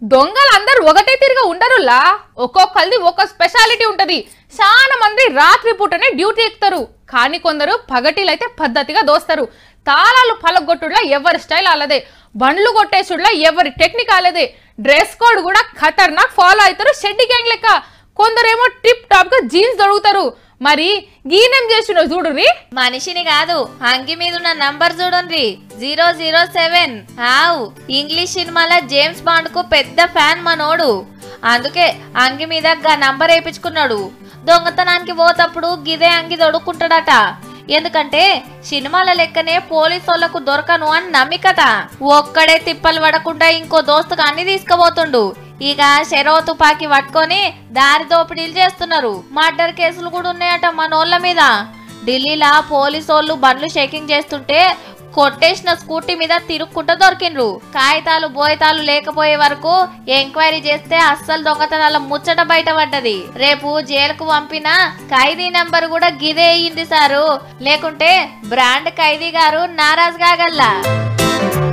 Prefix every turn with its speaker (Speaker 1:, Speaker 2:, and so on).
Speaker 1: దొంగలు అందరూ ఒకటే తిరిగి ఉండరులా ఒక్కొక్కరిది ఒక్కో స్పెషాలిటీ ఉంటది చాలా మంది రాత్రి పూటనే డ్యూటీ ఎక్కుతారు కానీ కొందరు పగటిలైతే పద్ధతిగా దోస్తారు తాళాలు పలగొట్టుడ్లా ఎవరి స్టైల్ అలాదే బండ్లు కొట్టేసుడ్లా ఎవరి టెక్నిక్ అలాదే డ్రెస్ కోడ్ కూడా ఖతర్నాక్ ఫాలో అవుతారు షెడ్డి గ్యాంగ్ లెక్క కొందరేమో టిప్ టాప్ గా జీన్స్ దొరుకుతారు మరి గీనేం చేసినో చూడుర్రి
Speaker 2: మనిషిని కాదు అంగి మీద ఉన్న నంబర్ చూడండి జీరో జీరో సెవెన్ ఆవ్ ఇంగ్లీష్ సినిమాల జేమ్స్ బాండ్ కు పెద్ద ఫ్యాన్ మనోడు అందుకే అంగి మీద గా నంబర్ వేయించుకున్నాడు దొంగతనానికి పోతప్పుడు గిదే అంగి దొడుక్కుంటాడట ఎందుకంటే సినిమాల లెక్కనే పోలీసు వాళ్ళకు దొరకను అని నమ్మికత ఒక్కడే తిప్పలు పడకుండా ఇంకో దోస్తుకు అన్ని తీసుకుపోతుండు ఇక శరవ తుపాకీ పట్టుకొని దారి దోపిడీలు చేస్తున్నారు మర్డర్ కేసులు కూడా ఉన్నాయట మనోళ్ళ మీద ఢిల్లీలా పోలీసోళ్ళు బండ్లు చెకింగ్ చేస్తుంటే కొట్టేసిన స్కూటీ మీద తిరుక్కుంటూ దొరికిండ్రు కాగితాలు బోయితాలు లేకపోయే వరకు ఎంక్వైరీ చేస్తే అస్సలు దొంగతనాల ముచ్చట బయటపడ్డది రేపు జైలుకు పంపిన ఖైదీ నంబర్ కూడా గిదే అయ్యింది సారు లేకుంటే బ్రాండ్ ఖైదీ గారు నారాజ్ కాగల్లా